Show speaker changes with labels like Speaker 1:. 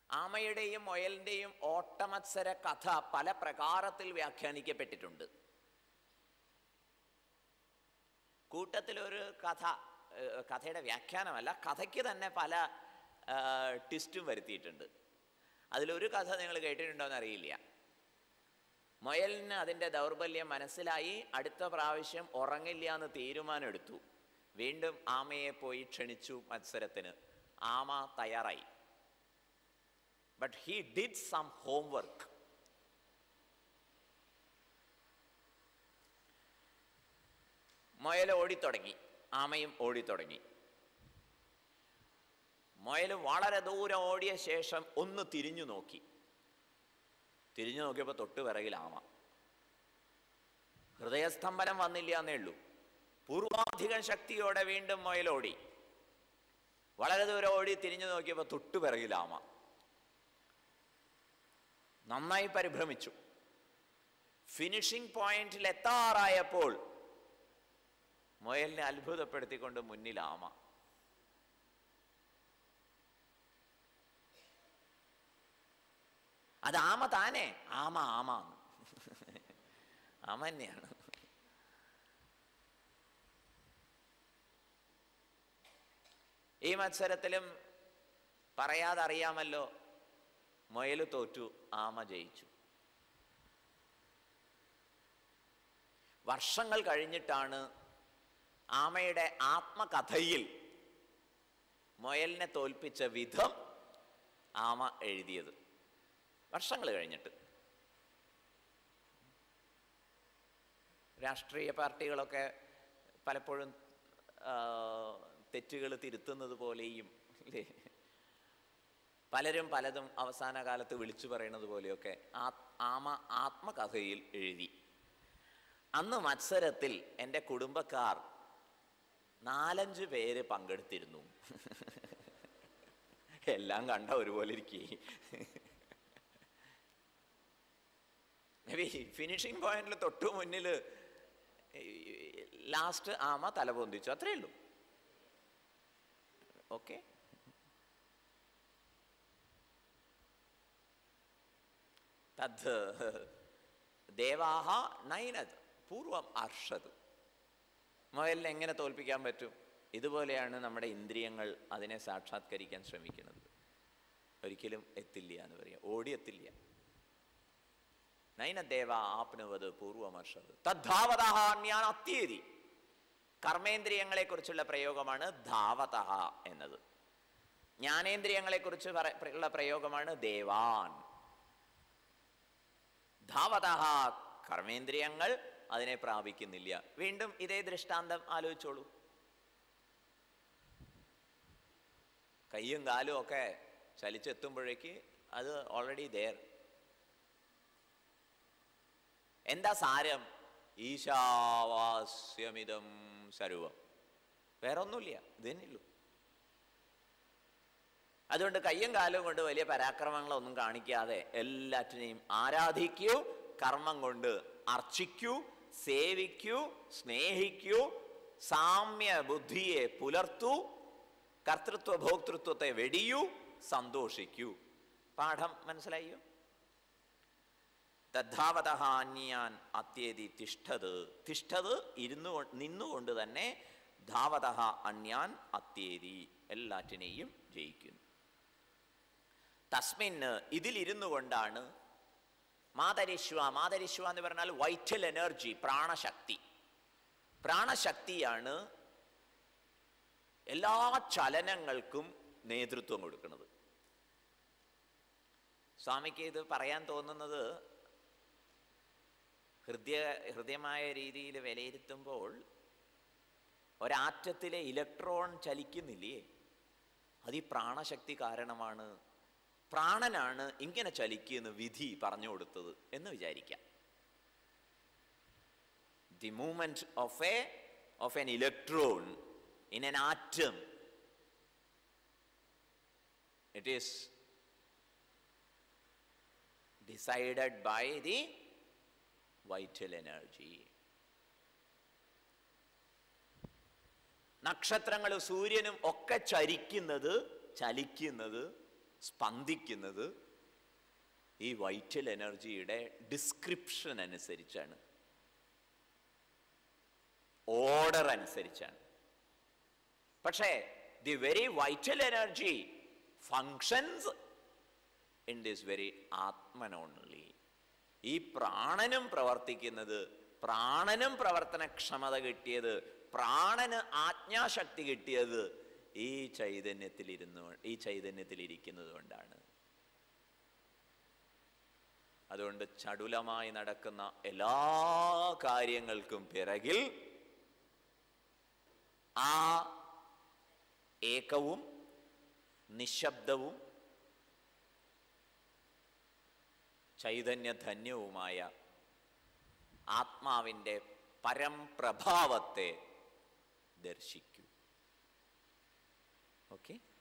Speaker 1: ആമയുടെയും മുയലിൻ്റെയും ഓട്ടമത്സര കഥ പല പ്രകാരത്തിൽ വ്യാഖ്യാനിക്കപ്പെട്ടിട്ടുണ്ട് കൂട്ടത്തിലൊരു കഥ ഏഹ് കഥയുടെ വ്യാഖ്യാനമല്ല കഥയ്ക്ക് തന്നെ പല ട്വിസ്റ്റും വരുത്തിയിട്ടുണ്ട് അതിലൊരു കഥ നിങ്ങൾ കേട്ടിട്ടുണ്ടോ എന്നറിയില്ല മുയലിന് അതിൻ്റെ ദൗർബല്യം മനസ്സിലായി അടുത്ത പ്രാവശ്യം ഉറങ്ങില്ല എന്ന് തീരുമാനമെടുത്തു വീണ്ടും ആമയെ പോയി ക്ഷണിച്ചു മത്സരത്തിന് ആമ തയ്യാറായി but he did some homework മുയൽ ഓടിത്തുടങ്ങി ആമയും ഓടിത്തുടങ്ങി മുയൽ വളരെ ദൂരം ഓടിയ ശേഷം ഒന്ന് തിരിഞ്ഞു നോക്കി തിരിഞ്ഞു നോക്കിയപ്പോൾ തൊട്ട് പിറകിൽ ആമ ഹൃദയസ്തംഭനം വന്നില്ല എന്നേ ഉള്ളൂ പൂർവാധികം ശക്തിയോടെ വീണ്ടും മുയലോടി വളരെ ദൂരം ഓടി തിരിഞ്ഞു നോക്കിയപ്പോൾ തൊട്ടു പിറകിൽ ആമ നന്നായി പരിഭ്രമിച്ചു ഫിനിഷിംഗ് പോയിന്റിൽ എത്താറായപ്പോൾ മുയലിനെ അത്ഭുതപ്പെടുത്തിക്കൊണ്ട് മുന്നിൽ ആമ അത് ആമ താനേ ആമ ആമ എന്ന്. ആമ തന്നെയാണ് ഈ മത്സരത്തിലും പറയാതെ അറിയാമല്ലോ മുയൽ തോറ്റു ആമ ജയിച്ചു വർഷങ്ങൾ കഴിഞ്ഞിട്ടാണ് ആമയുടെ ആത്മകഥയിൽ മുയലിനെ തോൽപ്പിച്ച വിധം ആമ എഴുതിയത് വർഷങ്ങൾ കഴിഞ്ഞിട്ട് രാഷ്ട്രീയ പാർട്ടികളൊക്കെ പലപ്പോഴും തെറ്റുകൾ തിരുത്തുന്നത് പോലെയും ഇല്ലേ പലരും പലതും അവസാന കാലത്ത് വിളിച്ചു പറയുന്നത് പോലെയൊക്കെ ആ ആമ ആത്മകഥയിൽ എഴുതി അന്ന് മത്സരത്തിൽ എൻ്റെ കുടുംബക്കാർ നാലഞ്ച് പേര് പങ്കെടുത്തിരുന്നു എല്ലാം കണ്ട ഒരുപോലെ ഇരിക്കേ ഫിനിഷിംഗ് പോയിന്റിൽ തൊട്ടു മുന്നിൽ ലാസ്റ്റ് ആമ തലപൊന്തിച്ചു അത്രേ ഉള്ളൂ ഓക്കെ തത് ദേവാഹ നൈനത് പൂർവം അർഷത് മുയലിനെ എങ്ങനെ തോൽപ്പിക്കാൻ പറ്റും ഇതുപോലെയാണ് നമ്മുടെ ഇന്ദ്രിയങ്ങൾ അതിനെ സാക്ഷാത്കരിക്കാൻ ശ്രമിക്കുന്നത് ഒരിക്കലും എത്തില്ല എന്ന് പറയാം ഓടിയെത്തില്ല നൈനദേവ ആപ്നുവത് പൂർവമർഷത് തദ്ധാവതഹാന്യാൻ അത്യേരി കർമ്മേന്ദ്രിയങ്ങളെക്കുറിച്ചുള്ള പ്രയോഗമാണ് ധാവതഹ എന്നത് ജ്ഞാനേന്ദ്രിയങ്ങളെക്കുറിച്ച് പറ- ഉള്ള പ്രയോഗമാണ് ദേവാൻ ധാവതഹ കർമ്മേന്ദ്രിയങ്ങൾ അതിനെ പ്രാപിക്കുന്നില്ല വീണ്ടും ഇതേ ദൃഷ്ടാന്തം ആലോചിച്ചോളൂ കയ്യും കാലും ഒക്കെ ചലിച്ചെത്തുമ്പോഴേക്ക് അത് ഓൾറെഡി ദേർ എന്താ സാരം ഈശാവാസ്യമിതം സർവം വേറെ ഒന്നുമില്ല ഇത് തന്നെയുള്ളൂ അതുകൊണ്ട് കയ്യും കാലും കൊണ്ട് വലിയ പരാക്രമങ്ങളൊന്നും കാണിക്കാതെ എല്ലാറ്റിനെയും ആരാധിക്കൂ കർമ്മം കൊണ്ട് അർച്ചിക്കൂ സേവിക്കൂ സ്നേഹിക്കൂ സാമ്യ ബുദ്ധിയെ പുലർത്തൂ കർത്തൃത്വ ഭോക്തൃത്വത്തെ വെടിയൂ സന്തോഷിക്കൂ പാഠം മനസ്സിലായോ തദ്ധാവതഃ അന്യാൻ അത്യേതി തിഷ്ഠത് തിഷ്ഠത് ഇരുന്നു കൊ- നിന്നുകൊണ്ട് തന്നെ ധാവതഃ അന്യാൻ അത്യേതി എല്ലാറ്റിനെയും ജയിക്കുന്നു തസ്മിന് ഇതിലിരുന്നു കൊണ്ടാണ് മാതരിശ്വ മാതരിശ്വ എന്ന് പറഞ്ഞാൽ വൈറ്റൽ എനർജി പ്രാണശക്തി പ്രാണശക്തിയാണ് എല്ലാ ചലനങ്ങൾക്കും നേതൃത്വം കൊടുക്കുന്നത് സ്വാമിക്ക് ഇത് പറയാൻ തോന്നുന്നത് ഹൃദയ ഹൃദയമായ രീതിയിൽ വിലയിരുത്തുമ്പോൾ ഒരാറ്റത്തിലെ ഇലക്ട്രോൺ ചലിക്കുന്നില്ലേ അത് ഈ പ്രാണശക്തി കാരണമാണ് പ്രാണനാണ് ഇങ്ങനെ ചലിക്കുമെന്ന് വിധി പറഞ്ഞു കൊടുത്തത് എന്ന് വിചാരിക്കാം the movement of a of an electron in an atom it is decided by the vital energy നക്ഷത്രങ്ങൾ സൂര്യനും ഒക്കെ ചരിക്കുന്നത് ചലിക്കുന്നത് സ്പന്ദിക്കുന്നത് ഈ വൈറ്റൽ എനർജിയുടെ ഡിസ്ക്രിപ്ഷൻ അനുസരിച്ചാണ് ഓർഡർ അനുസരിച്ചാണ് പക്ഷേ the very vital energy functions in this very Atman only ഈ പ്രാണനും പ്രവർത്തിക്കുന്നത് പ്രാണനും പ്രവർത്തനക്ഷമത കിട്ടിയത് പ്രാണന് ആജ്ഞാശക്തി കിട്ടിയത് ഈ ചൈതന്യത്തിലിരുന്നു ഈ ചൈതന്യത്തിലിരിക്കുന്നത് കൊണ്ടാണ് അതുകൊണ്ട് ചടുലമായി നടക്കുന്ന എല്ലാ കാര്യങ്ങൾക്കും പിറകിൽ ആ ഏകവും നിശബ്ദവും ചൈതന്യധന്യവുമായ ആത്മാവിൻ്റെ പരംപ്രഭാവത്തെ ദർശിക്കൂ ഓക്കെ